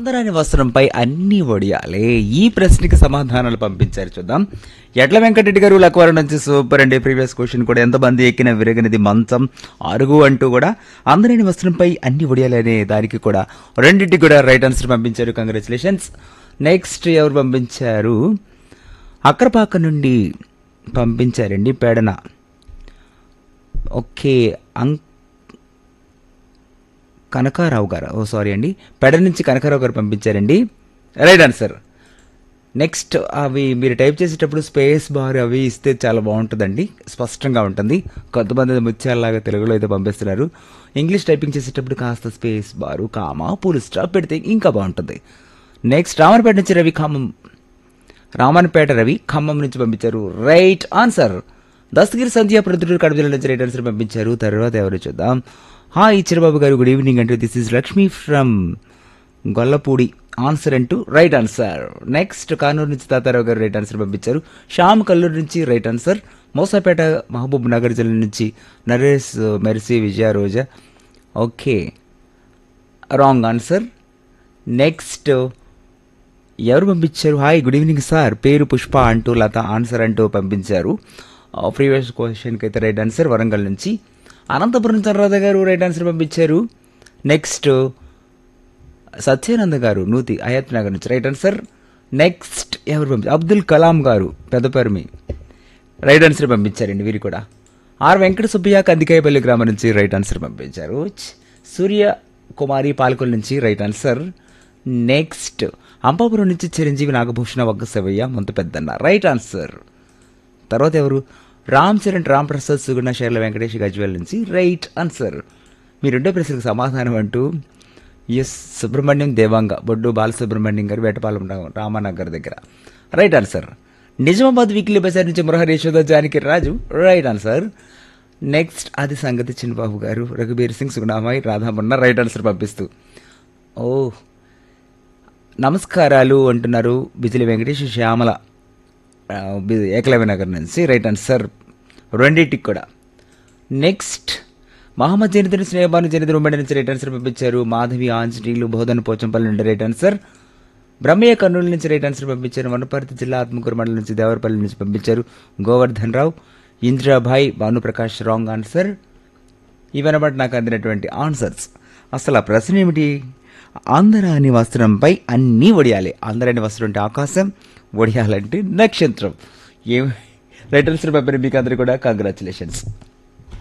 అందరాని వస్త్రంపై అన్ని ఒడియాలే ఈ ప్రశ్నకి సమాధానాలు పంపించారు చూద్దాం ఎడ్ల వెంకటరెడ్డి గారు లక్వారం నుంచి సూపర్ అండి ప్రీవియస్ క్వశ్చన్ కూడా ఎంతమంది ఎక్కిన విరగనిది మంచం అరుగు అంటూ కూడా అందరాని వస్త్రంపై అన్ని ఒడియాలే అనే దానికి కూడా రెండింటికి కూడా రైట్ ఆన్సర్ పంపించారు కంగ్రాచులేషన్స్ నెక్స్ట్ ఎవరు పంపించారు అక్కరపాక నుండి పంపించారండి పేడన ఓకే అంక్ కనకారావు గారు ఓ సారీ అండి పెడ నుంచి కనకారావు గారు పంపించారండి రైట్ ఆన్సర్ నెక్స్ట్ అవి మీరు టైప్ చేసేటప్పుడు స్పేస్ బార్ అవి ఇస్తే చాలా బాగుంటుందండి స్పష్టంగా ఉంటుంది కొంతమంది ముత్యాలలాగా తెలుగులో అయితే పంపిస్తున్నారు ఇంగ్లీష్ టైపింగ్ చేసేటప్పుడు కాస్త space bar comma full stop పెడితే ఇంకా బాగుంటుంది నెక్స్ట్ రామన్పేట నుంచి రవి ఖమ్మం రామన్పేట రవి ఖమ్మం నుంచి పంపించారు రైట్ ఆన్సర్ దస్తగిరి సంధ్య ప్రొద్దుటూరు కడప జిల్లా నుంచి రైట్ ఆన్సర్ పంపించారు తర్వాత ఎవరు చూద్దాం హాయ్ చిరబాబు గారు గుడ్ ఈవినింగ్ అంటూ this is Lakshmi from Gollapudi answer అంటూ రైట్ ఆన్సర్ నెక్స్ట్ కానూరు నుంచి తాతారావు గారు రైట్ ఆన్సర్ పంపించారు శ్యామ్ కల్లూరు నుంచి రైట్ ఆన్సర్ మోసాపేట మహబూబ్ నగర్ జిల్లా నుంచి Naresh Mercy Vijaya Roja okay wrong answer next ఎవరు పంపించారు హాయ్ గుడ్ ఈవినింగ్ సార్ పేరు పుష్ప అంటూ లత ఆన్సర్ అంటూ పంపించారు ప్రీవియస్ క్వశ్చన్కి అయితే రైట్ ఆన్సర్ వరంగల్ నుంచి అనంతపురం చంద్రరాధ గారు రైట్ ఆన్సర్ పంపించారు నెక్స్ట్ సత్యానంద గారు నూతి అయత్ నగర్ నుంచి రైట్ ఆన్సర్ నెక్స్ట్ ఎవరు పంపించారు అబ్దుల్ కలాం గారు పెద్దపరిమి రైట్ ఆన్సర్ పంపించారండి వీరు కూడా ఆర్ వెంకట సుబ్బయ్య కందికాయపల్లి గ్రామం నుంచి రైట్ ఆన్సర్ పంపించారు చ్. సూర్య కుమారి పాల్కొల్ నుంచి రైట్ ఆన్సర్ నెక్స్ట్ అంపాపురం నుంచి చిరంజీవి నాగభూషణ వగ్గ శివయ్య ముంత పెద్దన్న రైట్ ఆన్సర్ తర్వాత ఎవరు రామ్ చరణ్ రామ్ ప్రసాద్ సుగుణ శైల వెంకటేష్ గజ్వేల్ నుంచి రైట్ ఆన్సర్ మీ రెండో ప్రశ్నకు సమాధానం అంటూ ఎస్ సుబ్రహ్మణ్యం దేవాంగ బొడ్డు బాలసుబ్రహ్మణ్యం గారు వేటపాలెం రా- రామానగర్ దగ్గర రైట్ ఆన్సర్ నిజామాబాద్ వీక్లీ బజార్ నుంచి Murahari Yashoda Janaki Raju right answer next అది సంగతి చిన్నబాబు గారు రఘుబీర్ సింగ్ సుగుణామాయి రాధామన్న రైట్ ఆన్సర్ పంపిస్తూ ఓ నమస్కారాలు అంటున్నారు బిజిలి వెంకటేష్ శ్యామల ఆ, బి- ఏకలవ్య నగర్ నుంచి రైట్ ఆన్సర్ రెండింటికి కూడా నెక్స్ట్ మహమ్మద్ జనితుని స్నేహబాను జనితుడు ఉమ్మడి నుంచి రైట్ ఆన్సర్ పంపించారు మాధవి ఆంజనేయులు బోధన పోచంపల్లి నుండి రైట్ ఆన్సర్ బ్రహ్మయ్య కర్నూలు నుంచి రైట్ ఆన్సర్ పంపించారు వనపర్తి జిల్లా ఆత్మకూరు మండలం నుంచి దేవరపల్లి నుంచి పంపించారు గోవర్ధన్ రావు ఇంద్రాభాయ్ భానుప్రకాష్ రాంగ్ ఆన్సర్ ఇవన్నమాట నాకు అందినటువంటి ఆన్సర్స్ అసలు ఆ ప్రశ్న ఏమిటి ఆంధ్రాని వస్త్రంపై అన్నీ ఒడియాలి ఆంధ్రాని వస్త్రం అంటే ఆకాశం ఒడియాలంటే నక్షత్రం ఏం రైట్ ఆన్సర్ పంపిన మీకు అందరికీ కూడా కంగ్రాచులేషన్స్